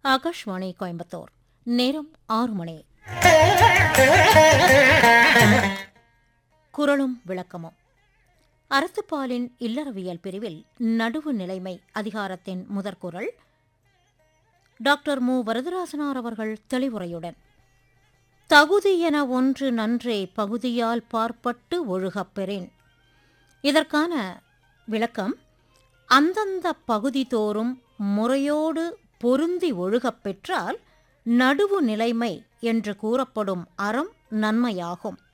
ஆகாஷ்வாணி கோயம்புத்தூர் நேரம் ஆறு மணி குரலும் விளக்கமும் அறத்துப்பாலின் இல்லறவியல் பிரிவில் நடுவு நிலைமை அதிகாரத்தின் முதற்குரல் டாக்டர் மு வரதராசனார் அவர்கள் தெளிவுரையுடன் தகுதி என ஒன்று நன்றே பகுதியால் பார்ப்பட்டு ஒழுகப் பெறேன் இதற்கான விளக்கம் அந்தந்த பகுதி தோறும் முறையோடு பொருந்தி ஒழுகப் பெற்றால் நடுவு நிலைமை என்று கூறப்படும் அறம் நன்மையாகும்